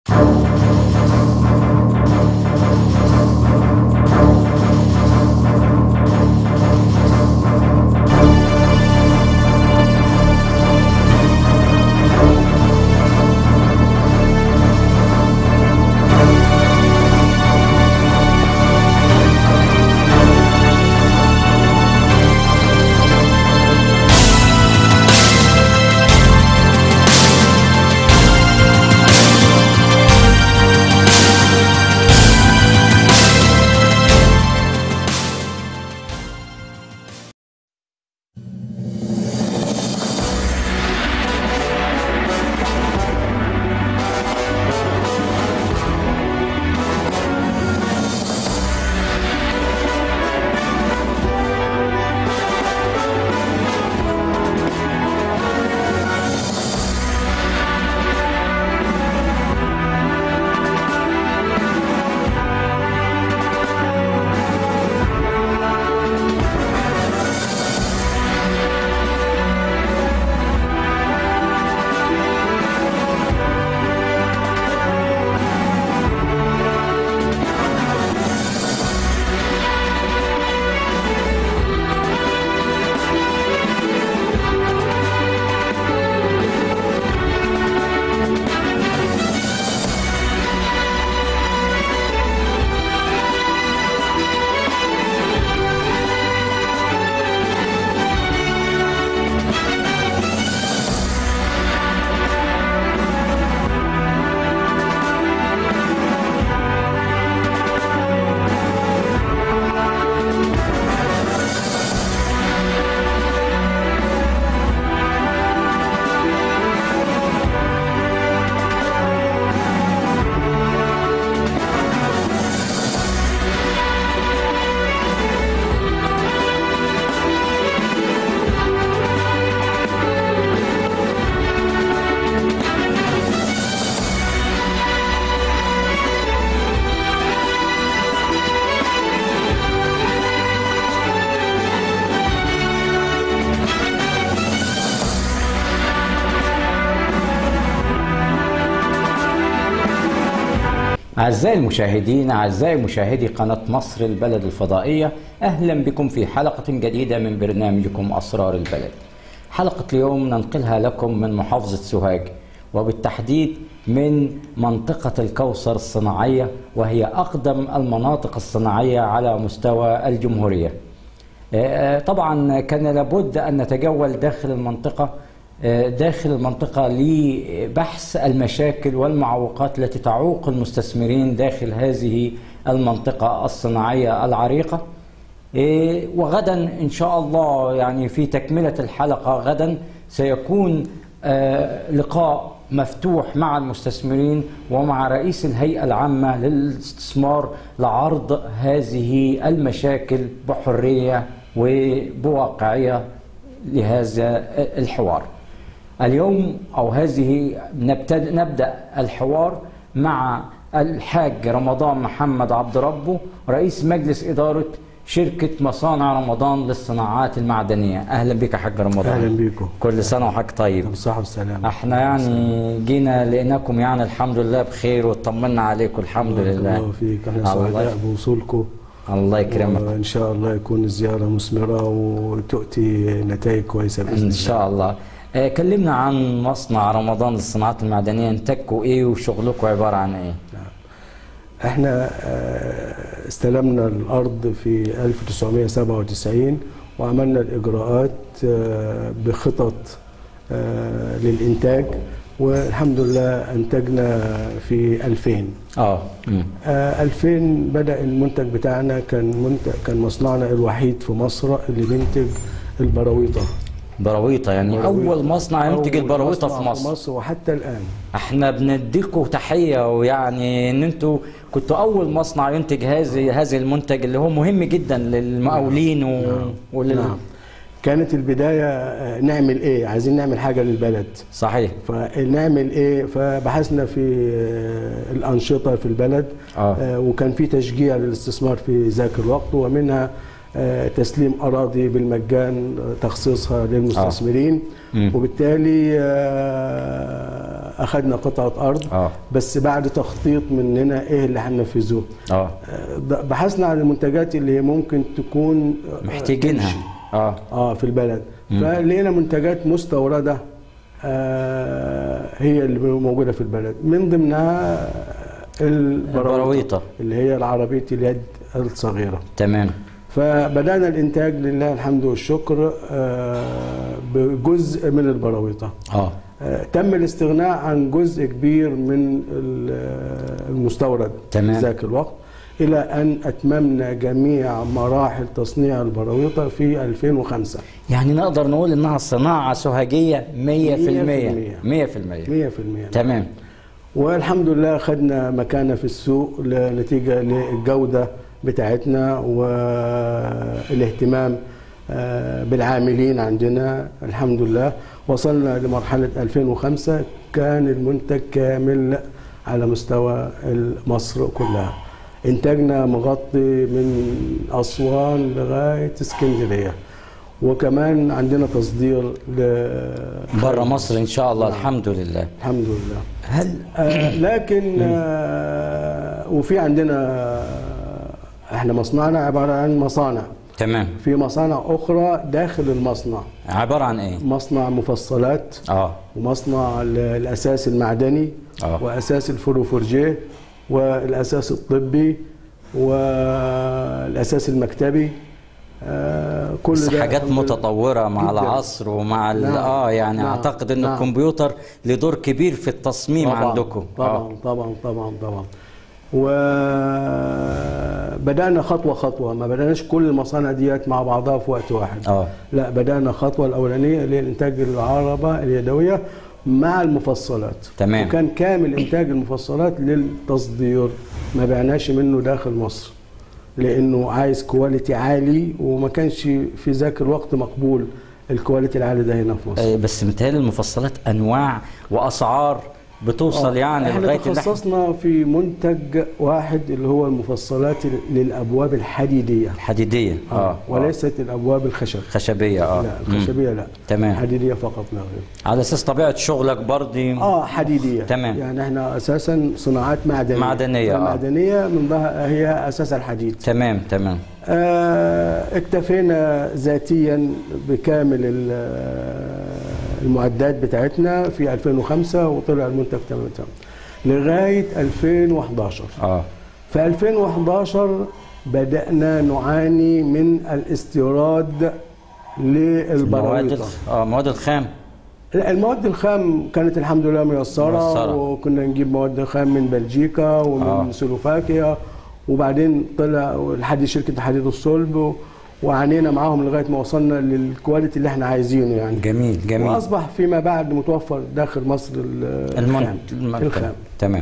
أعزائي المشاهدين أعزائي مشاهدي قناة مصر البلد الفضائية أهلا بكم في حلقة جديدة من برنامجكم أسرار البلد حلقة اليوم ننقلها لكم من محافظة سوهاج وبالتحديد من منطقة الكوثر الصناعية وهي أقدم المناطق الصناعية على مستوى الجمهورية آه، طبعا كان لابد أن نتجول داخل المنطقة آه، داخل المنطقة لبحث المشاكل والمعوقات التي تعوق المستثمرين داخل هذه المنطقة الصناعية العريقة إيه، وغدا إن شاء الله يعني في تكملة الحلقة غدا سيكون آه، لقاء مفتوح مع المستثمرين ومع رئيس الهيئة العامة للاستثمار لعرض هذه المشاكل بحرية وبواقعية لهذا الحوار اليوم أو هذه نبتد نبدأ الحوار مع الحاج رمضان محمد عبد ربه رئيس مجلس إدارة شركة مصانع رمضان للصناعات المعدنية أهلا بك يا حاج رمضان أهلا بيكم كل سنة وحضرتك طيب بصحة وسلامة احنا يعني جينا لقيناكم يعني الحمد لله بخير واطمنا عليكم الحمد بارك لله الله فيك احنا الله سعداء بوصولكم الله يكرمك وان شاء الله يكون الزيارة مثمرة وتؤتي نتائج كويسة بإذن ان الله شاء الله آه، كلمنا عن مصنع رمضان للصناعات المعدنية انتاجكم ايه وشغلكم عبارة عن ايه احنا آه، استلمنا الأرض في 1997 وعملنا الإجراءات آه، بخطط آه، للإنتاج والحمد لله أنتجنا في 2000 اه مم. آه، 2000 بدأ المنتج بتاعنا كان منتج كان مصنعنا الوحيد في مصر اللي بينتج البراويطة براويطة يعني براويطة. اول مصنع ينتج أول البراويطة مصنع في مصر في مصر وحتى الآن احنا بنديكم تحيه ويعني ان انتوا كنتوا اول مصنع ينتج هذه هذه المنتج اللي هو مهم جدا للمقاولين و... ولل... نعم كانت البداية آه، نعمل إيه عايزين نعمل حاجة للبلد صحيح فنعمل ايه فبحثنا في آه، الانشطه في البلد آه. آه، وكان في تشجيع للاستثمار في ذاك الوقت ومنها آه، تسليم اراضي بالمجان آه، تخصيصها للمستثمرين مم. وبالتالي آه، اخذنا قطعه ارض اه بس بعد تخطيط مننا ايه اللي هننفذوه اه آه، ب- بحثنا عن المنتجات اللي هي ممكن تكون آه، محتاجينها تمشي. اه اه في البلد فلقينا منتجات مستورده آه هي اللي موجوده في البلد من ضمنها البراويطه البراويطة. اللي هي العربيه اليد الصغيره تمام فبدانا الانتاج لله الحمد والشكر آه بجزء من البراويطه اه آه، تم الاستغناء عن جزء كبير من ال- آه، المستورد تمام. في ذاك الوقت إلى أن أتممنا جميع مراحل تصنيع البراويطة في 2005 يعني نقدر نقول انها صناعة سوهاجية 100% 100% 100% تمام والحمد لله خدنا مكانة في السوق نتيجة للجودة بتاعتنا والاهتمام آه، بالعاملين عندنا الحمد لله وصلنا لمرحلة 2005 كان المنتج كامل على مستوى مصر كلها انتاجنا مغطي من أسوان لغاية اسكندرية وكمان عندنا تصدير ل بره مصر ان شاء الله الحمد لله الحمد لله هل آه لكن آه وفي عندنا احنا مصنعنا عباره عن مصانع تمام في مصانع اخرى داخل المصنع عبارة عن ايه مصنع مفصلات اه ومصنع ال- الاساس المعدني آه. واساس الفروفورجيه والاساس الطبي والاساس المكتبي آه كل بس ده حاجات الحمد لله. متطورة مع جداً. العصر ومع ال- نعم. اه يعني نعم. اعتقد ان نعم. الكمبيوتر له دور كبير في التصميم طبعاً عندكم طبعا آه. طبعا طبعا طبعا وبدأنا خطوة خطوة ما بدأناش كل المصانع ديت مع بعضها في وقت واحد اه لا بدأنا الخطوة الأولانية اللي هي الإنتاج العربة اليدوية مع المفصلات تمام. وكان كامل إنتاج المفصلات للتصدير ما بعناش منه داخل مصر لأنه عايز كواليتي عالي وما كانش في ذاك الوقت مقبول الكواليتي العالي ده هنا في مصر آه، بس متهيألي المفصلات انواع واسعار بتوصل يعني احنا لغايه اللحم تخصصنا في منتج واحد اللي هو المفصلات للابواب الحديديه الحديديه اه, آه. وليست الابواب الخشب خشبيه اه لا مم. الخشبيه لا تمام. حديديه فقط لا غير على اساس طبيعه شغلك برضه اه حديديه تمام. يعني احنا اساسا صناعات معدنيه معدنية، آه. معدنيه من ضمنها هي اساس الحديد تمام تمام آه اكتفينا ذاتيا بكامل ال- المعدات بتاعتنا في 2005 وطلع المنتج تمام تمام لغايه 2011 اه في 2011 بدأنا نعاني من الاستيراد المواد للبراويطة الخ- اه مواد الخام لا، المواد الخام كانت الحمد لله ميسرة, ميسرة. وكنا نجيب مواد خام من بلجيكا ومن آه. آه. سلوفاكيا وبعدين طلع الحديد شركة حديد الصلب و- وعانينا معاهم لغاية ما وصلنا للكواليتي اللي احنا عايزينه يعني جميل جميل وأصبح فيما بعد متوفر داخل مصر ال- الخام المنت... الخام تمام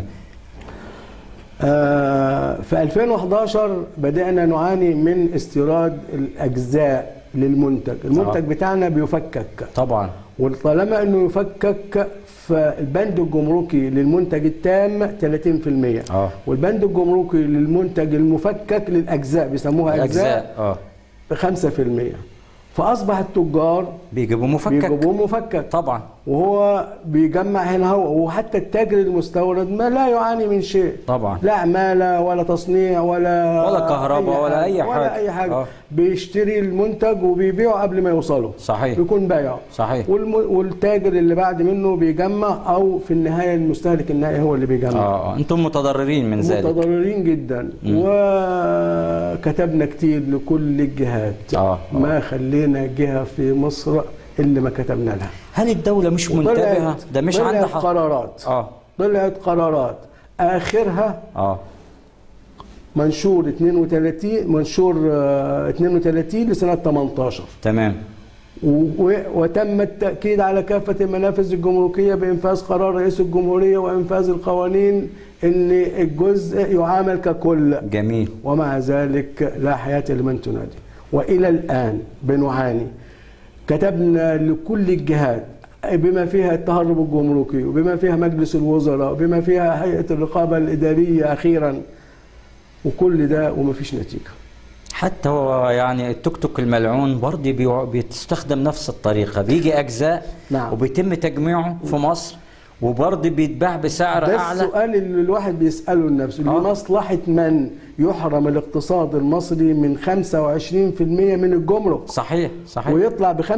آه، في 2011 بدأنا نعاني من استيراد الأجزاء للمنتج المنتج آه. بتاعنا بيفكك طبعا وطالما انه يفكك فالبند الجمركي للمنتج التام 30% اه والبند الجمركي للمنتج المفكك للاجزاء بيسموها اجزاء الاجزاء اه ب 5% فاصبح التجار بيجيبوا مفكك بيجيبوه مفكك طبعا وهو بيجمع هنا هو وحتى التاجر المستورد ما لا يعاني من شيء طبعا لا عمالة ولا تصنيع ولا ولا كهرباء ولا أي حاجة. ولا أي حاجة آه. بيشتري المنتج وبيبيعه قبل ما يوصله صحيح بيكون بايعه صحيح والم... والتاجر اللي بعد منه بيجمع أو في النهاية المستهلك النهائي هو اللي بيجمع اه آه. انتم متضررين من ذلك متضررين جدا وكتبنا كتير لكل الجهات آه، آه. ما خلينا جهة في مصر اللي ما كتبنا لها هل الدولة مش منتبهة؟ وطلعت- ده مش طلعت عندها حق قرارات اه طلعت قرارات آخرها اه منشور 32 منشور آه، 32 لسنة 18 تمام و- و- وتم التأكيد على كافة المنافذ الجمركية بإنفاذ قرار رئيس الجمهورية وإنفاذ القوانين إن الجزء يعامل ككل جميل ومع ذلك لا حياة لمن تنادي وإلى الآن بنعاني كتبنا لكل الجهات بما فيها التهرب الجمركي وبما فيها مجلس الوزراء وبما فيها هيئة الرقابة الإدارية أخيرا وكل ده ومفيش نتيجة حتى هو يعني التوك توك الملعون برضه بيع- بيستخدم نفس الطريقة بيجي أجزاء نعم. وبيتم تجميعه في مصر وبرضه بيتباع بسعر ده اعلى السؤال اللي الواحد بيسأله لنفسه آه. لمصلحة من يحرم الاقتصاد المصري من 25% من الجمرك صحيح صحيح ويطلع ب 5%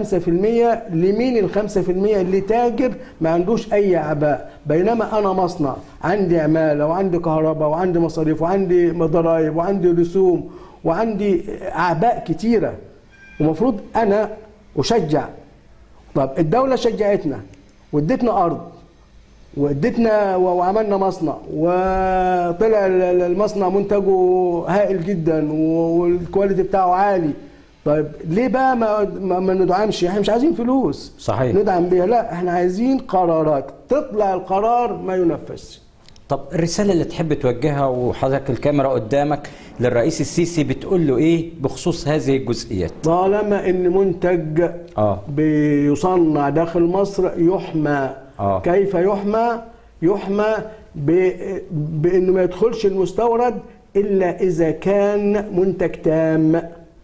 لمين ال 5% اللي تاجر ما عندوش اي اعباء بينما انا مصنع عندي عماله وعندي كهرباء وعندي مصاريف وعندي ضرائب وعندي رسوم وعندي اعباء كتيره ومفروض انا اشجع طب الدوله شجعتنا وادتنا ارض وادتنا و- وعملنا مصنع وطلع ال- ال- المصنع منتجه هائل جدا و- والكواليتي بتاعه عالي طيب ليه بقى ما ما, ما ندعمش احنا مش عايزين فلوس صحيح. ندعم بيها لا احنا عايزين قرارات تطلع القرار ما ينفذش طب الرساله اللي تحب توجهها وحضرتك الكاميرا قدامك للرئيس السيسي بتقول له ايه بخصوص هذه الجزئيات طالما ان منتج اه بيصنع داخل مصر يحمى آه. كيف يحمى يحمى ب... بانه ما يدخلش المستورد الا اذا كان منتج تام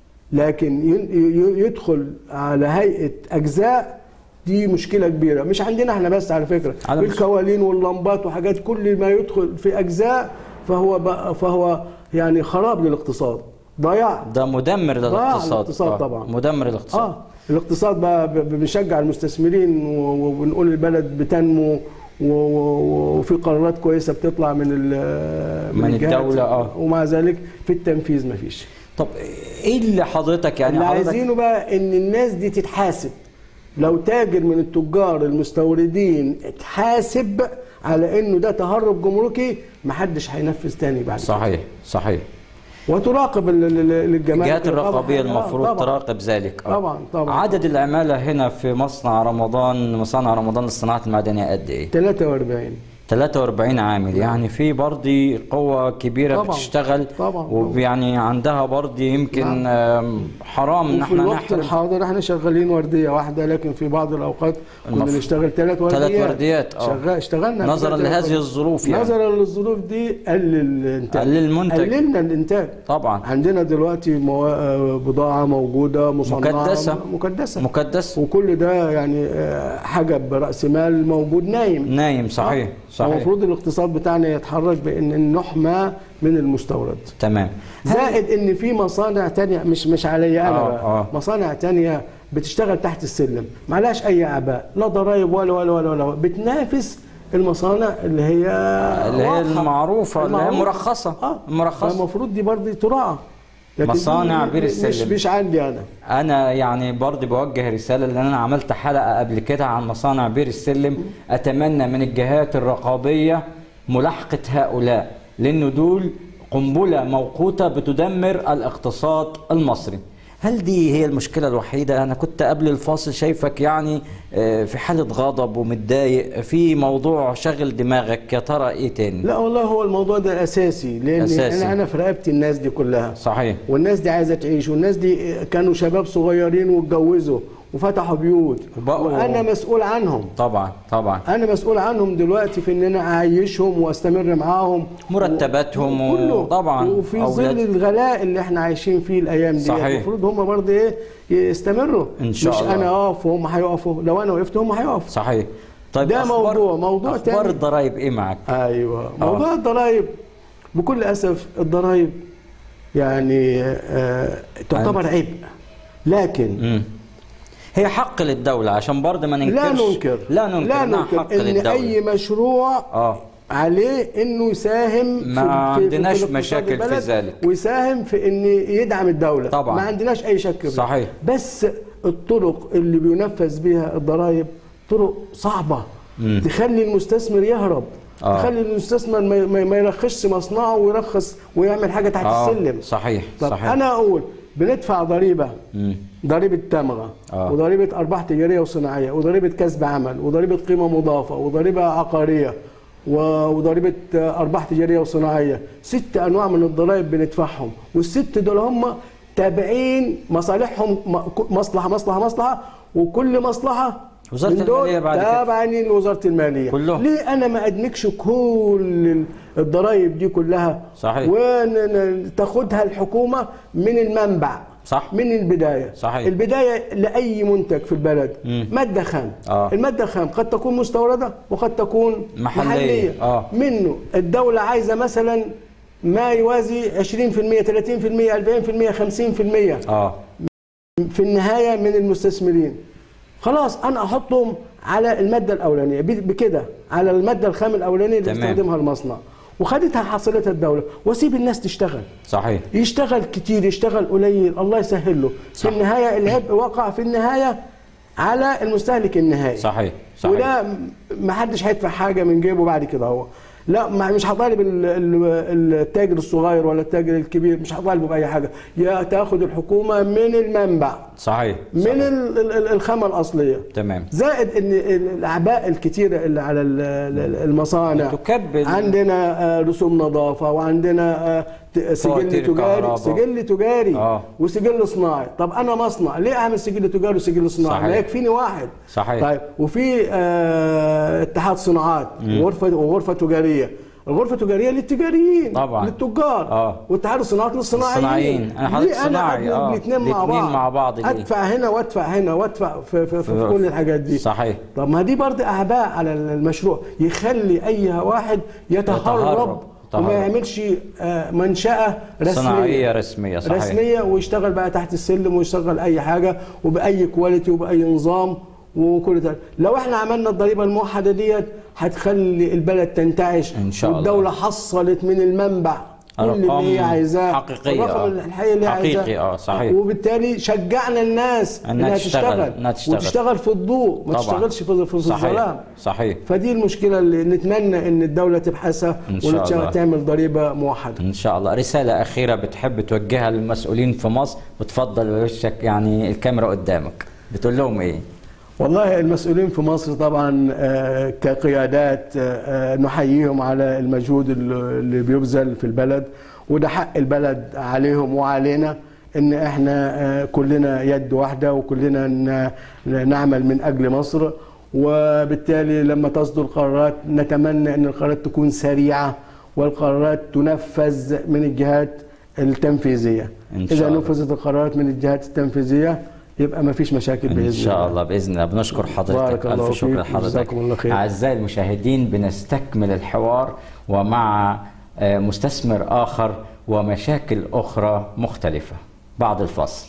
لكن ي- ي- يدخل على هيئه اجزاء دي مشكله كبيره مش عندنا احنا بس على فكره على مش- الكوالين واللمبات وحاجات كل ما يدخل في اجزاء فهو بقى فهو يعني خراب للاقتصاد ضياع ده مدمر للاقتصاد الاقتصاد آه، طبعا. مدمر للاقتصاد اه الاقتصاد بقى ب- ب- بنشجع المستثمرين و- و- وبنقول البلد بتنمو و- و- وفي قرارات كويسه بتطلع من ال- من الجهات. الدولة، آه. ومع ذلك في التنفيذ مفيش طب ايه اللي حضرتك يعني اللي حضرتك عايزينه بقى ان الناس دي تتحاسب لو تاجر من التجار المستوردين اتحاسب على انه ده تهرب جمركي محدش هينفذ تاني بعد كده. صحيح صحيح وتراقب ال- ال- ال- الجمارك الجهات الرقابية طبعاً. آه، المفروض طبعاً. تراقب ذلك آه. طبعا طبعا عدد العمالة هنا في مصنع رمضان مصانع رمضان للصناعات المعدنية قد ايه؟ 43 43 عامل يعني في برضه قوة كبيرة طبعاً. بتشتغل طبعاً. ويعني عندها برضه يمكن آم، حرام ان وفي احنا الوقت نحرم الحاضر احنا شغالين ورديه واحده لكن في بعض الاوقات كنا المف- نشتغل ثلاث ورديات ثلاث ورديات، اه. شغال اشتغلنا نظراً ثلاث لهذه ورديات. الظروف يعني. نظرا للظروف دي قلل الانتاج قلل المنتج. قللنا الانتاج طبعا عندنا دلوقتي موا... آه، بضاعه موجوده مصنعه مكدسة. مكدسه مكدس وكل ده يعني آه، حجب راس مال موجود نايم نايم صحيح صحيح المفروض الاقتصاد بتاعنا يتحرك بان نحمى من المستورد تمام زائد ان في مصانع تانية مش مش عليا انا آه، بقى آه. مصانع تانية بتشتغل تحت السلم معلهاش اي اعباء لا ضرائب ولا ولا ولا ولا بتنافس المصانع اللي هي اللي هي واضحة. المعروفة اللي هي المعروفة. مرخصة اه مرخصة فالمفروض دي برضه تراعى لكن دي مصانع بير مش السلم. مش عندي انا انا يعني برضه بوجه رساله لان انا عملت حلقه قبل كده عن مصانع بير السلم اتمنى من الجهات الرقابيه ملاحقه هؤلاء لانه دول قنبله موقوته بتدمر الاقتصاد المصري هل دي هي المشكله الوحيده انا كنت قبل الفاصل شايفك يعني آه، في حاله غضب ومتضايق في موضوع شغل دماغك يا ترى ايه تاني لا والله هو الموضوع ده اساسي لان أساسي. انا انا في رقبتي الناس دي كلها صحيح والناس دي عايزه تعيش والناس دي كانوا شباب صغيرين واتجوزوا وفتحوا بيوت وبقوا- وانا مسؤول عنهم طبعا طبعا انا مسؤول عنهم دلوقتي في ان انا اعيشهم واستمر معاهم مرتباتهم و- كله طبعا وفي أولاد. ظل الغلاء اللي احنا عايشين فيه الايام دي صحيح. المفروض هم برضه ايه يستمروا إن شاء مش الله. انا اقف وهم هيقفوا لو انا وقفت هم هيقفوا صحيح طيب ده أخبار- موضوع- موضوع اخبار تاني. الضرايب ايه معك ايوه موضوع الضرائب بكل اسف الضرائب يعني آه تعتبر عبء لكن مم. هي حق للدولة عشان برضه ما لا ننكرش ننكر لا ننكر لا إنها ننكر حق ان للدولة اي مشروع اه عليه انه يساهم ما عندناش الاقتصاد مشاكل في البلد ذلك. ويساهم في ان يدعم الدوله طبعا. ما عندناش اي شك في ده. صحيح. بس الطرق اللي بينفذ بيها الضرائب طرق صعبه مم. تخلي المستثمر يهرب آه. تخلي المستثمر ما- ما ما يرخصش مصنعه ويرخص ويعمل حاجه تحت آه. السلم صحيح طب صحيح انا اقول بندفع ضريبه مم. ضريبه تمغه آه. وضريبه ارباح تجاريه وصناعيه وضريبه كسب عمل وضريبه قيمه مضافه وضريبه عقاريه و- وضريبه آه، ارباح تجاريه وصناعيه ست انواع من الضرائب بندفعهم والست دول هم تابعين مصالحهم م- ك- مصلحه مصلحه مصلحه وكل مصلحه وزارة من دول المالية بعد كده. تابعين لوزاره الماليه كلهم. ليه انا ما ادمجش كل الضرائب دي كلها صحيح. وتاخدها الحكومه من المنبع صح. من البدايه صحيح. البدايه لاي منتج في البلد مم. ماده خام آه. الماده الخام قد تكون مستورده وقد تكون محلية. محليه آه. منه الدوله عايزه مثلا ما يوازي 20% 30% 40% 50% اه في النهايه من المستثمرين خلاص انا احطهم على الماده الاولانيه ب- بكده على الماده الخام الاولانيه اللي تمام. يستخدمها المصنع وخدتها حصلتها الدوله واسيب الناس تشتغل صحيح يشتغل كتير يشتغل قليل الله يسهل له صح. في النهايه العبء وقع في النهايه على المستهلك النهائي صحيح صحيح وده ما حدش هيدفع حاجه من جيبه بعد كده هو لا ما مش هطالب ال- ال- التاجر الصغير ولا التاجر الكبير مش هطالبه باي حاجه يا تاخد الحكومه من المنبع صحيح من صحيح. ال- ال- الخامه الاصليه تمام زائد ان الاعباء الكتيره اللي على ال- ال- المصانع تكبد عندنا آه، رسوم نظافه وعندنا آه، ت- فواتير سجل تجاري كهرباء. سجل تجاري آه. وسجل صناعي طب انا مصنع ليه اعمل سجل تجاري وسجل صناعي صحيح. ما يكفيني واحد صحيح. طيب وفي آه، اتحاد صناعات وغرفه وغرفه تجاريه الغرفه التجاريه للتجاريين طبعاً. للتجار آه. واتحاد الصناعات للصناعيين الصناعيين. أنا حضرتك ليه انا صناعي، أدمج آه. الاثنين مع الاتنين بعض مع بعض ليه؟ ادفع هنا وادفع هنا وادفع في, في, في, في في- كل الحاجات دي صحيح طب ما دي برضه اعباء على المشروع يخلي اي واحد يتهرب يتهرب. وما يتهرب. يعملش آه، منشاه رسميه صناعية رسمية صحيح رسميه ويشتغل بقى تحت السلم ويشتغل اي حاجه وباي كواليتي وباي نظام وكل ده لو احنا عملنا الضريبه الموحده ديت هتخلي البلد تنتعش إن شاء الله. والدوله حصلت من المنبع كل اللي أرقام هي عايزاه حقيقية، الرقم آه. الحقيقي اللي هي حقيقي، عايزاه آه، صحيح. وبالتالي شجعنا الناس إنها تشتغل، إنها تشتغل. وتشتغل في الضوء ما طبعاً. تشتغلش في, في صحيح الظلام صحيح فدي المشكله اللي نتمنى ان الدوله تبحثها إن شاء الله. وتعمل ضريبه موحده ان شاء الله رساله اخيره بتحب توجهها للمسؤولين في مصر وتفضل بوشك يعني الكاميرا قدامك بتقول لهم ايه والله المسؤولين في مصر طبعا آه، كقيادات آه، نحييهم على المجهود اللي اللي بيبذل في البلد وده حق البلد عليهم وعلينا ان احنا آه، كلنا يد واحده وكلنا ن- نعمل من اجل مصر وبالتالي لما تصدر قرارات نتمنى ان القرارات تكون سريعه والقرارات تنفذ من الجهات التنفيذيه إن شاء اذا الله. نفذت القرارات من الجهات التنفيذيه يبقى ما فيش مشاكل باذن ان الله شاء الله باذن الله بنشكر حضرتك بارك الله الف شكر فيك. لحضرتك جزاكم الله خير. اعزائي المشاهدين بنستكمل الحوار ومع آه، مستثمر اخر ومشاكل اخرى مختلفه بعد الفصل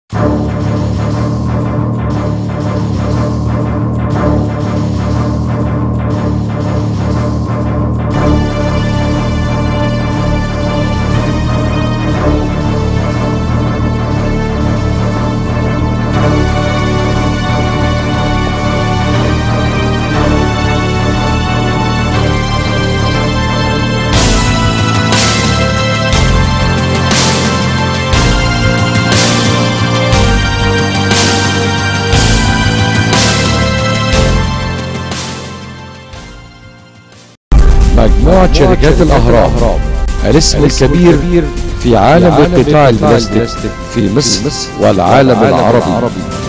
مجموعة شركات الأهرام الاسم الكبير في عالم القطاع البلاستيك في مصر والعالم العربي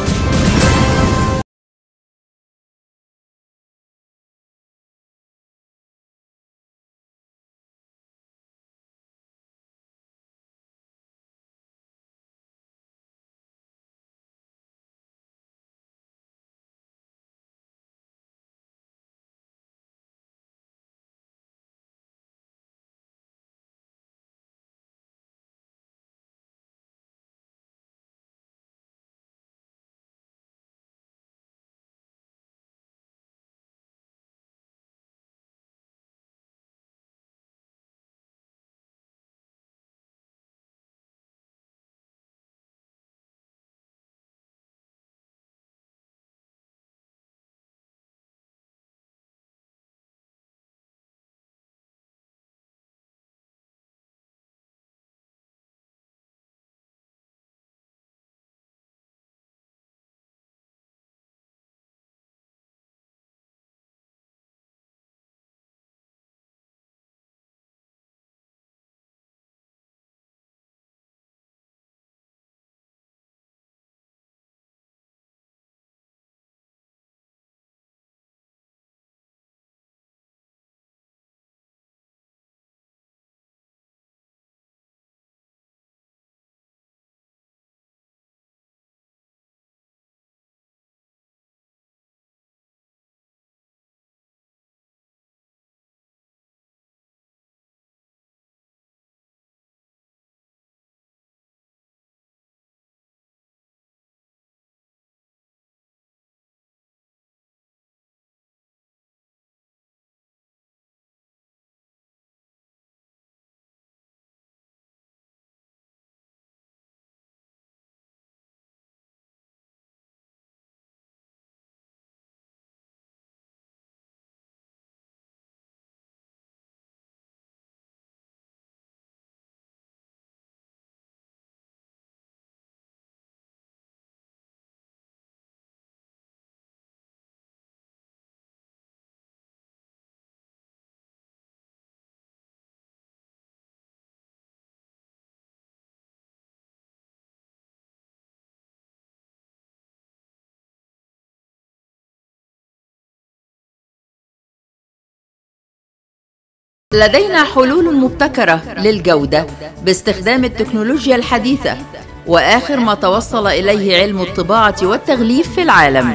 لدينا حلول مبتكرة للجودة باستخدام التكنولوجيا الحديثة وآخر ما توصل إليه علم الطباعة والتغليف في العالم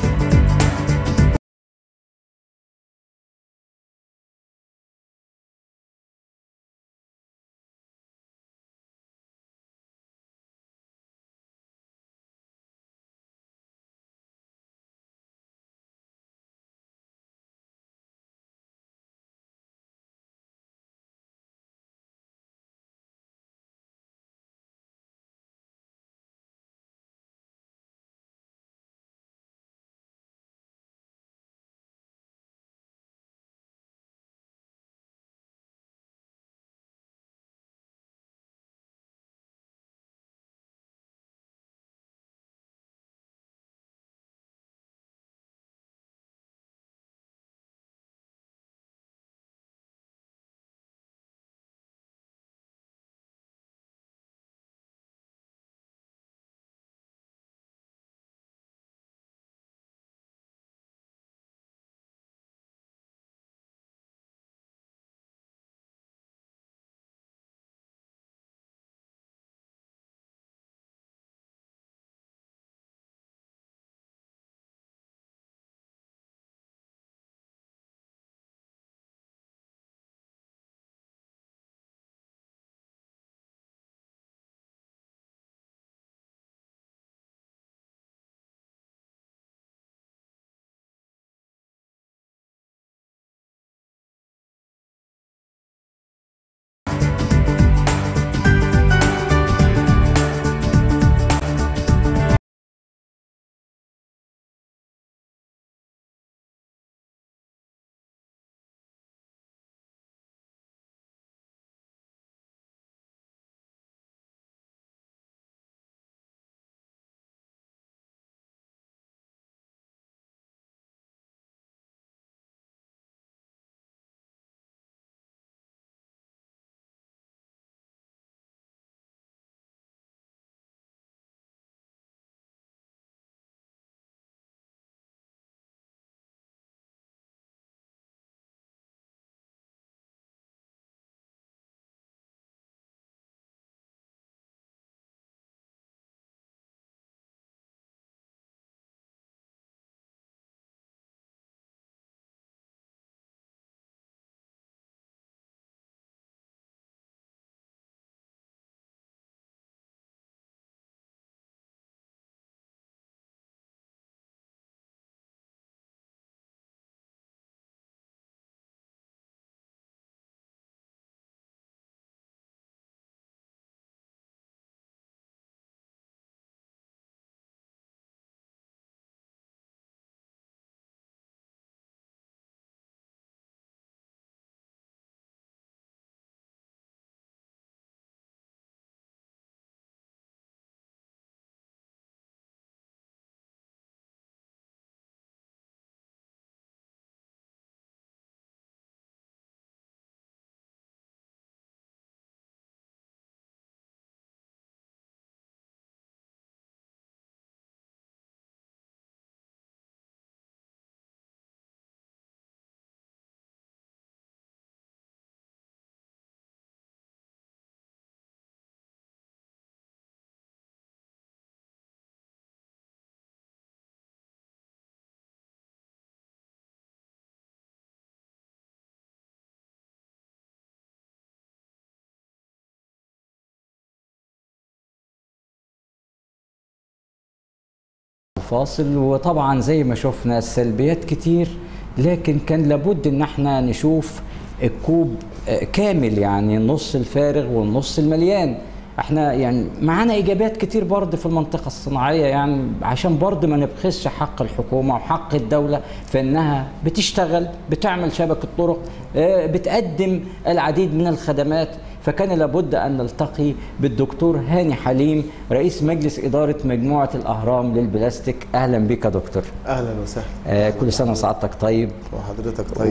فاصل وطبعا زي ما شفنا السلبيات كتير لكن كان لابد ان احنا نشوف الكوب آه، كامل يعني النص الفارغ والنص المليان احنا يعني معانا ايجابيات كتير برضه في المنطقه الصناعيه يعني عشان برضه ما نبخسش حق الحكومه وحق الدوله في انها بتشتغل بتعمل شبكه طرق آه، بتقدم العديد من الخدمات فكان لابد ان نلتقي بالدكتور هاني حليم رئيس مجلس اداره مجموعه الاهرام للبلاستيك اهلا بك يا دكتور اهلا وسهلا آه، كل سنه وسعادتك طيب وحضرتك طيب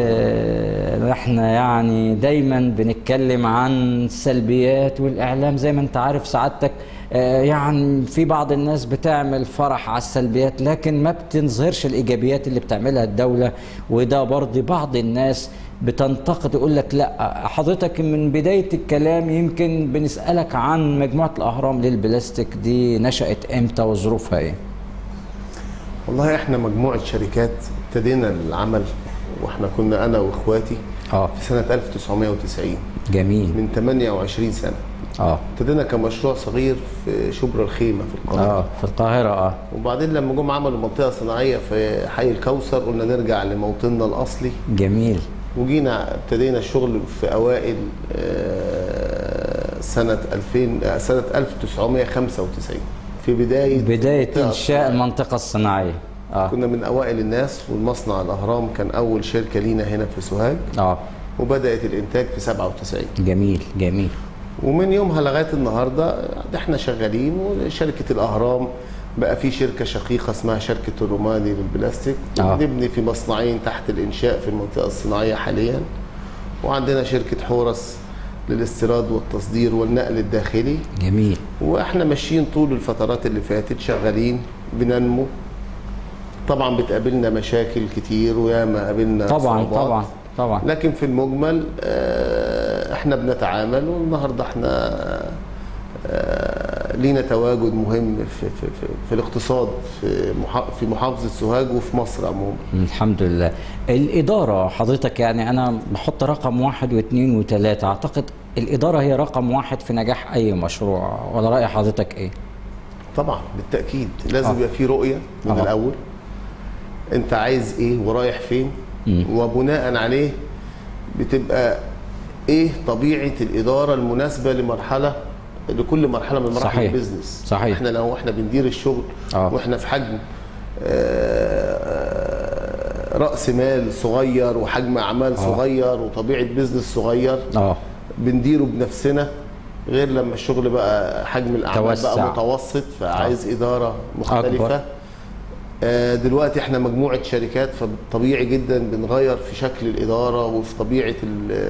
ونحن يعني دايما بنتكلم عن السلبيات والاعلام زي ما انت عارف سعادتك آه، يعني في بعض الناس بتعمل فرح على السلبيات لكن ما بتنظهرش الايجابيات اللي بتعملها الدوله وده برضه بعض الناس بتنتقد يقول لك لا حضرتك من بدايه الكلام يمكن بنسالك عن مجموعه الاهرام للبلاستيك دي نشات امتى وظروفها ايه؟ والله احنا مجموعه شركات ابتدينا العمل واحنا كنا انا واخواتي اه في سنه 1990 جميل من 28 سنه اه ابتدينا كمشروع صغير في شبرا الخيمه في القاهره اه في القاهره اه وبعدين لما جم عملوا منطقه صناعيه في حي الكوثر قلنا نرجع لموطننا الاصلي جميل وجينا ابتدينا الشغل في اوائل آه، سنه 2000 آه، سنه 1995 في بدايه بدايه المنطقة انشاء المنطقه الصناعيه اه كنا من اوائل الناس والمصنع الاهرام كان اول شركه لينا هنا في سوهاج اه وبدات الانتاج في 97 جميل جميل ومن يومها لغايه النهارده احنا شغالين وشركه الاهرام بقى في شركه شقيقه اسمها شركه الروماني للبلاستيك آه. بنبني في مصنعين تحت الانشاء في المنطقه الصناعيه حاليا وعندنا شركه حورس للاستيراد والتصدير والنقل الداخلي جميل واحنا ماشيين طول الفترات اللي فاتت شغالين بننمو طبعا بتقابلنا مشاكل كتير وياما قابلنا طبعا صعوبات. طبعا طبعا لكن في المجمل آه، احنا بنتعامل والنهارده احنا آه، لينا تواجد مهم في في في, في الاقتصاد في محا- في محافظه سوهاج وفي مصر عموما الحمد لله الإدارة حضرتك يعني أنا بحط رقم واحد واثنين وثلاثة أعتقد الإدارة هي رقم واحد في نجاح أي مشروع ولا رأي حضرتك إيه؟ طبعا بالتاكيد لازم آه. يبقى في رؤيه من آه. الاول انت عايز ايه ورايح فين وبناء عليه بتبقى ايه طبيعه الاداره المناسبه لمرحله لكل مرحله من مراحل صحيح. البيزنس صحيح. احنا لو احنا بندير الشغل آه. واحنا في حجم آه، راس مال صغير وحجم اعمال صغير وطبيعه بيزنس صغير آه بنديره بنفسنا غير لما الشغل بقى حجم الاعمال توسع. بقى متوسط فعايز اداره مختلفه أكبر. آه، دلوقتي احنا مجموعه شركات فطبيعي جدا بنغير في شكل الاداره وفي طبيعه ال-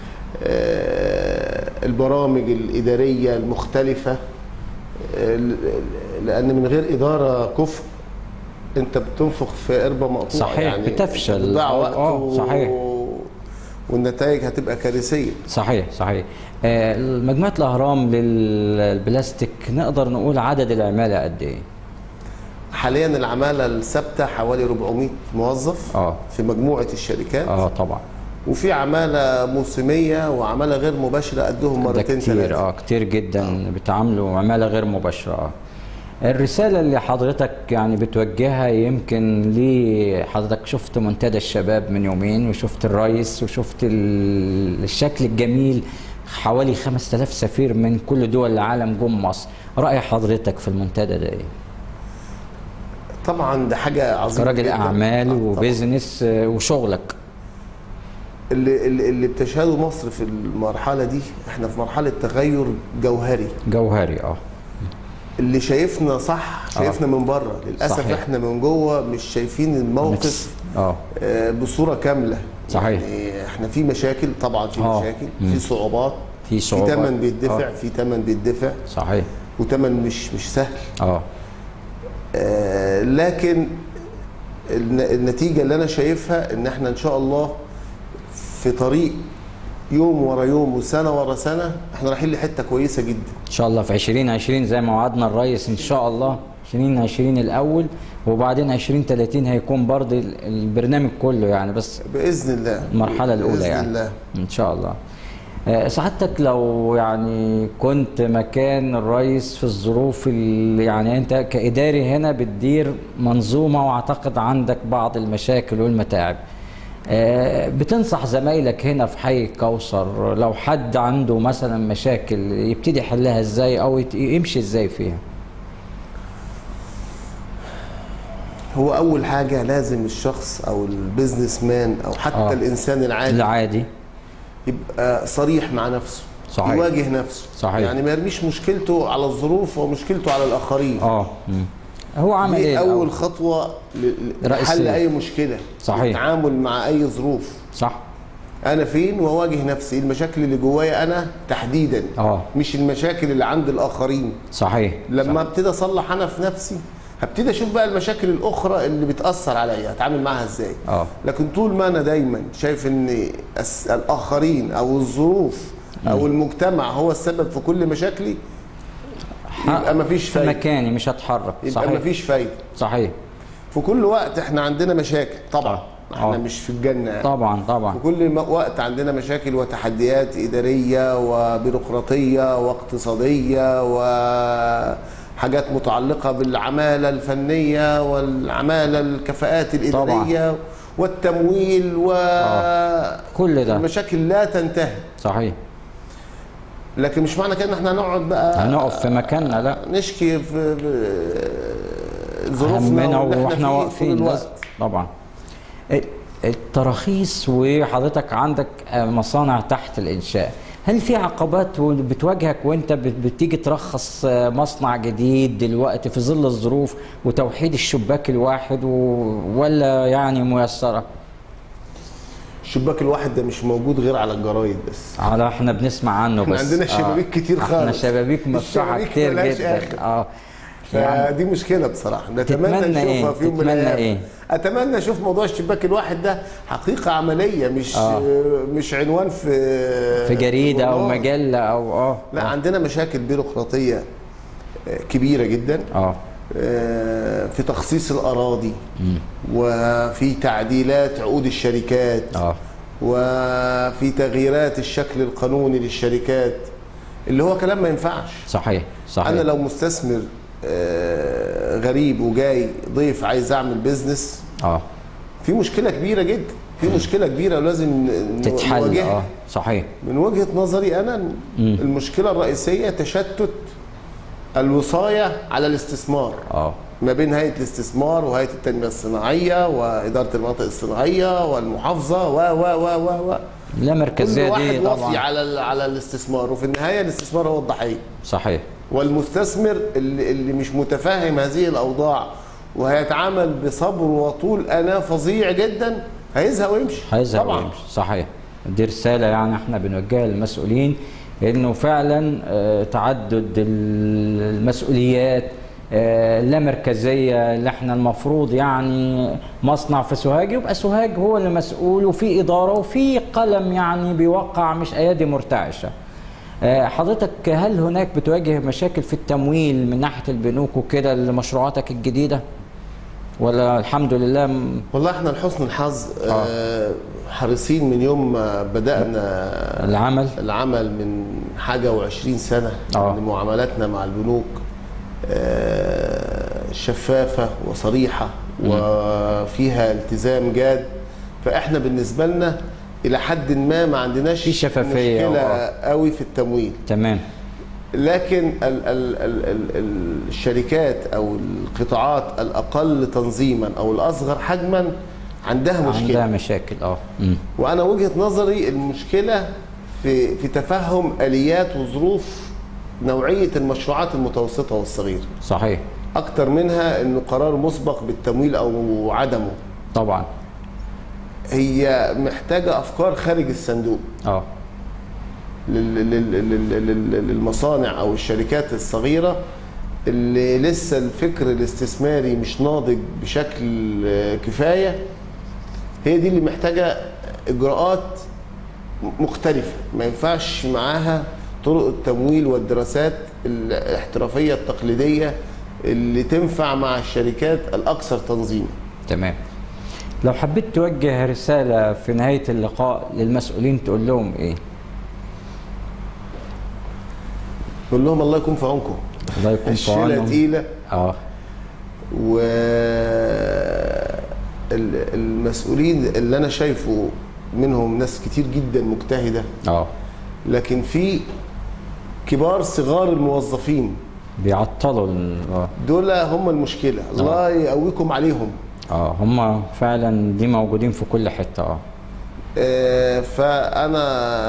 آه، البرامج الاداريه المختلفه آه، ل- لان من غير اداره كفء انت بتنفخ في قربه مقطوعه صحيح، يعني بتفشل. بتضيع آه، وقت آه، و- صحيح. والنتائج هتبقى كارثيه صحيح صحيح آه، مجموعة الأهرام للبلاستيك نقدر نقول عدد العمالة قد إيه؟ حاليا العماله الثابته حوالي 400 موظف آه. في مجموعه الشركات آه طبعا وفي عماله موسميه وعماله غير مباشره قدهم ده مرتين كتير ثلاثه اه كتير جدا بتعاملوا عماله غير مباشره اه الرساله اللي حضرتك يعني بتوجهها يمكن لحضرتك شفت منتدى الشباب من يومين وشفت الرئيس وشفت ال- الشكل الجميل حوالي 5000 سفير من كل دول العالم جم مصر راي حضرتك في المنتدى ده ايه طبعا ده حاجه عظيمه كراجل جداً. اعمال آه، طبعاً. وبيزنس آه، وشغلك اللي اللي اللي بتشهده مصر في المرحله دي احنا في مرحله تغير جوهري جوهري اه اللي شايفنا صح شايفنا من بره للاسف صحيح. احنا من جوه مش شايفين الموقف نفس- اه آه، بصوره كامله صحيح. يعني احنا في مشاكل طبعا في آه. مشاكل مم. في صعوبات في صعوبات. في ثمن بيدفع آه. في ثمن بيدفع صحيح وثمن مش مش سهل اه آه، لكن الن- النتيجه اللي انا شايفها ان احنا ان شاء الله في طريق يوم ورا يوم وسنه ورا سنه احنا رايحين لحته كويسه جدا ان شاء الله في 2020 زي ما وعدنا الرئيس ان شاء الله 2020 الاول وبعدين 2030 هيكون برضه ال- البرنامج كله يعني بس باذن الله المرحله الاولى بإذن يعني الله. ان شاء الله آه، سعادتك لو يعني كنت مكان الرئيس في الظروف اللي يعني انت كاداري هنا بتدير منظومه واعتقد عندك بعض المشاكل والمتاعب آه، بتنصح زمايلك هنا في حي كوثر لو حد عنده مثلا مشاكل يبتدي يحلها ازاي او يت- يمشي ازاي فيها هو اول حاجه لازم الشخص او البيزنس مان او حتى آه. آه. الانسان العادي العادي يبقى صريح مع نفسه صحيح. يواجه نفسه صحيح. يعني ما يرميش مشكلته على الظروف ومشكلته على الاخرين اه مم. هو عمل دي ايه اول الأول؟ خطوه ل- ل- رئيسية. لحل اي مشكله صحيح. التعامل مع اي ظروف صح انا فين واواجه نفسي المشاكل اللي جوايا انا تحديدا آه. مش المشاكل اللي عند الاخرين صحيح لما ابتدي اصلح انا في نفسي هبتدي اشوف بقى المشاكل الاخرى اللي بتاثر عليا هتعامل معاها ازاي اه لكن طول ما انا دايما شايف ان الس- الاخرين او الظروف او المجتمع هو السبب في كل مشاكلي يبقى مفيش في فايده مكاني مش هتحرك يبقى صحيح مفيش فايده صحيح في كل وقت احنا عندنا مشاكل طبعا آه. احنا آه. مش في الجنه يعني. طبعا طبعا في كل م- وقت عندنا مشاكل وتحديات إدارية وبيروقراطية واقتصادية وحاجات متعلقة بالعمالة الفنية والعمالة الكفاءات الإدارية والتمويل كل ده والمشاكل لا تنتهي صحيح لكن مش معنى كده ان احنا هنقعد بقى هنقف في مكاننا لا نشكي في في ظروفنا همنا واللي واحنا احنا فيه طول واقفين الوقت لازم. طبعا التراخيص وحضرتك عندك مصانع تحت الانشاء هل في عقبات بتواجهك وانت بت- بتيجي ترخص مصنع جديد دلوقتي في ظل الظروف وتوحيد الشباك الواحد و... ولا يعني ميسره؟ الشباك الواحد ده مش موجود غير على الجرايد بس على احنا بنسمع عنه احنا بس عندنا شبابيك كتير احنا خالص. شبابيك مفتوحه الشبابيك كتير ملهاش جدا آخر. اه يعني فدي مشكله بصراحه نتمنى تتمنى نشوفها إيه؟ في يوم من تتمنى الايام إيه؟ اتمنى اشوف موضوع الشباك الواحد ده حقيقه عمليه مش آه. مش عنوان في في جريده او جورنال. مجله او اه لا عندنا مشاكل بيروقراطيه آه، كبيره جدا اه آه، في تخصيص الاراضي وفي تعديلات عقود الشركات اه وفي تغييرات الشكل القانوني للشركات اللي هو كلام ما ينفعش صحيح صحيح انا لو مستثمر آه، غريب وجاي ضيف عايز اعمل بيزنس اه في مشكله كبيره جدا في مشكله كبيره ولازم ن- تتحل اه نواجهها صحيح من وجهه نظري انا المشكله الرئيسيه تشتت الوصايه على الاستثمار اه ما بين هيئه الاستثمار وهيئه التنميه الصناعيه واداره المناطق الصناعيه والمحافظه و و و و و لا كل مركزيه واحد دي وصي طبعا على ال- على الاستثمار وفي النهايه الاستثمار هو الضحيه صحيح والمستثمر اللي, اللي مش متفهم هذه الاوضاع وهيتعامل بصبر وطول انا فظيع جدا هيزهق ويمشي هيزهق طبعا ويمشي صحيح دي رساله يعني احنا بنوجهها للمسؤولين انه فعلا آه، تعدد ال- المسؤوليات آه، لا مركزيه اللي احنا المفروض يعني مصنع في سوهاج يبقى سوهاج هو اللي مسؤول وفي اداره وفي قلم يعني بيوقع مش ايادي مرتعشه آه، حضرتك هل هناك بتواجه مشاكل في التمويل من ناحيه البنوك وكده لمشروعاتك الجديده ولا الحمد لله م- والله احنا لحسن الحظ آه، حريصين من يوم ما بدانا العمل العمل من حاجه وعشرين سنه آه. ان معاملاتنا مع البنوك آه، شفافه وصريحه وفيها التزام جاد فاحنا بالنسبه لنا الى حد ما ما عندناش في شفافية مشكله آه. قوي في التمويل تمام لكن ال ال ال ال الشركات او القطاعات الاقل تنظيما او الاصغر حجما عندها مشكله عندها مشاكل اه مم. وانا وجهه نظري المشكله في في تفهم اليات وظروف نوعيه المشروعات المتوسطه والصغيره صحيح اكتر منها انه قرار مسبق بالتمويل او عدمه طبعا هي محتاجه افكار خارج الصندوق اه لل- لل- لل- لل- للمصانع او الشركات الصغيره اللي لسه الفكر الاستثماري مش ناضج بشكل آه، كفايه هي دي اللي محتاجه اجراءات مختلفه ما ينفعش معاها طرق التمويل والدراسات الاحترافيه التقليديه اللي تنفع مع الشركات الاكثر تنظيما تمام لو حبيت توجه رسالة في نهاية اللقاء للمسؤولين تقول لهم ايه؟ نقول لهم الله يكون في عونكم الله يكون في الشيله عونهم تقيله اه و ال- المسؤولين اللي انا شايفه منهم ناس كتير جدا مجتهده اه لكن في كبار صغار الموظفين بيعطلوا ال- اه دول هم المشكله الله يقويكم عليهم اه هم فعلا دي موجودين في كل حتة اه آه، فانا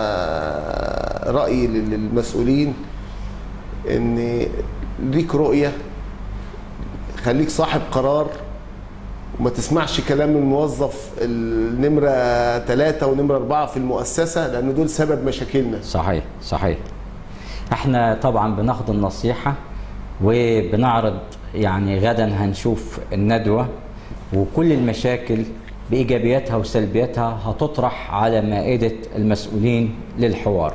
رايي لل- للمسؤولين ان ليك رؤيه خليك صاحب قرار وما تسمعش كلام الموظف النمرة ثلاثة ونمرة أربعة في المؤسسة لأن دول سبب مشاكلنا صحيح صحيح احنا طبعا بناخد النصيحة وبنعرض يعني غدا هنشوف الندوة وكل المشاكل بإيجابياتها وسلبياتها هتطرح على مائدة المسؤولين للحوار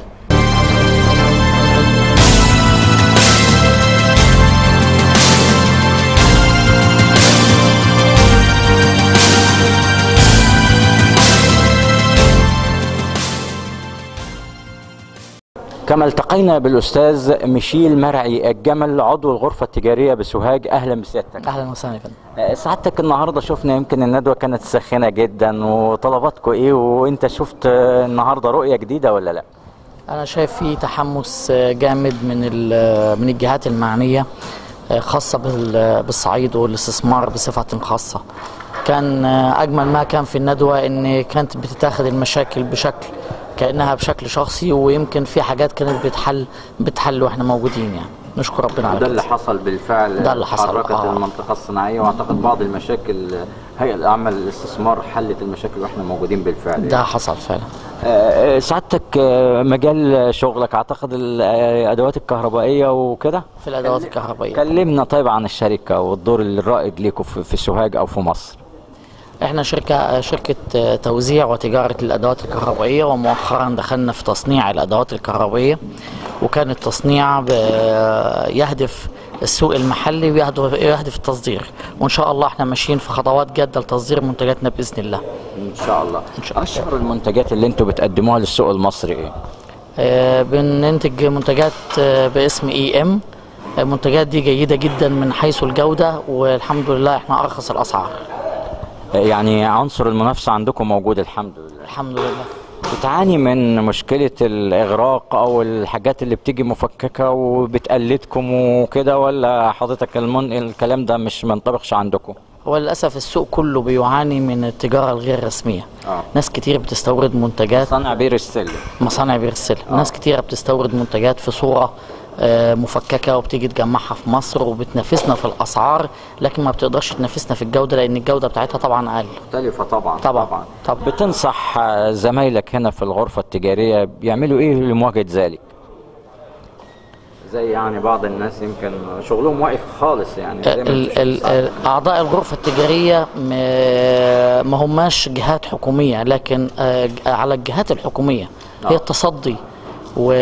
كما التقينا بالأستاذ ميشيل مرعي الجمل عضو الغرفة التجارية بسوهاج أهلا بسيادتك اهلا وسهلا يا فندم آه، سعادتك النهارده شفنا يمكن الندوه كانت ساخنه جدا وطلباتكم ايه وانت شفت آه، النهارده رؤيه جديده ولا لا؟ انا شايف في تحمس جامد من ال- من الجهات المعنيه خاصه بال- بالصعيد والاستثمار بصفه خاصه كان اجمل ما كان في الندوه ان كانت بتتاخد المشاكل بشكل كانها بشكل شخصي ويمكن في حاجات كانت بتحل بتحل واحنا موجودين يعني نشكر ربنا على ده كده اللي حصل بالفعل ده اللي حصل، حركت آه. المنطقه الصناعيه واعتقد بعض المشاكل هيئه الاعمال الاستثمار حلت المشاكل واحنا موجودين بالفعل ده حصل فعلا آه، آه، سعادتك آه، مجال شغلك اعتقد الادوات الكهربائيه وكده في الادوات الكهربائيه كلمنا طيب عن الشركه والدور الرائد ليكم في في سوهاج او في مصر احنا شركة شركة توزيع وتجارة الأدوات الكهربائية ومؤخرا دخلنا في تصنيع الأدوات الكهربائية وكان التصنيع ب- يهدف السوق المحلي ويهدف يهدف التصدير وإن شاء الله احنا ماشيين في خطوات جادة لتصدير منتجاتنا بإذن الله ان شاء الله إن شاء الله. اشهر المنتجات اللي انتوا بتقدموها للسوق المصري ايه آه، بننتج منتجات آه، باسم اي ام المنتجات دي جيدة جدا من حيث الجودة والحمد لله احنا أرخص الأسعار يعني عنصر المنافسة عندكم موجود الحمد لله الحمد لله بتعاني من مشكلة الإغراق أو الحاجات اللي بتيجي مفككة وبتقلدكم وكده ولا حضرتك المن... الكلام ده مش منطبقش عندكم؟ هو للأسف السوق كله بيعاني من التجارة الغير رسمية آه. ناس كتير بتستورد منتجات صنع بير السلم مصانع بير السلم ناس كتير بتستورد منتجات في صورة آه، مفككة وبتيجي تجمعها في مصر وبتنافسنا في الأسعار لكن ما بتقدرش تنافسنا في الجودة لأن الجودة بتاعتها طبعا أقل مختلفة طبعا طبعا طبعا بتنصح زمايلك هنا في الغرفة التجارية بيعملوا إيه لمواجهة ذلك؟ زي يعني بعض الناس يمكن شغلهم واقف خالص يعني زي ما ال- انت ال- شايف. ال- أعضاء الغرفة التجارية م- ما هماش جهات حكومية لكن آه، ج- على الجهات الحكومية هي آه. التصدي و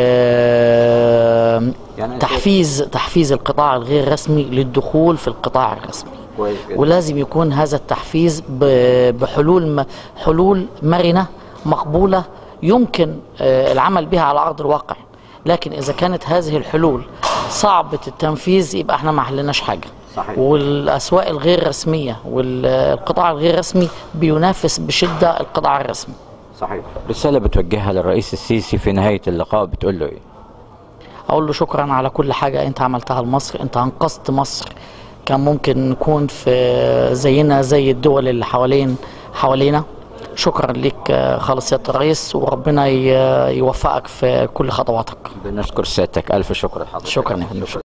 يعني تحفيز تحفيز القطاع الغير رسمي للدخول في القطاع الرسمي كويس جدا. ولازم يكون هذا التحفيز ب- بحلول م- حلول مرنة مقبولة يمكن آه، العمل بها على أرض الواقع لكن إذا كانت هذه الحلول صعبة التنفيذ يبقى احنا ما حلناش حاجة صحيح. والأسواق الغير رسمية والقطاع الغير رسمي بينافس بشدة القطاع الرسمي صحيح رسالة بتوجهها للرئيس السيسي في نهاية اللقاء بتقول له إيه؟ اقول له شكرا على كل حاجه انت عملتها لمصر انت انقذت مصر كان ممكن نكون في زينا زي الدول اللي حوالين حوالينا شكرا لك آه، خالص يا الرئيس وربنا ي- يوفقك في كل خطواتك بنشكر سيادتك ألف شكر لحضرتك شكرا يا فندم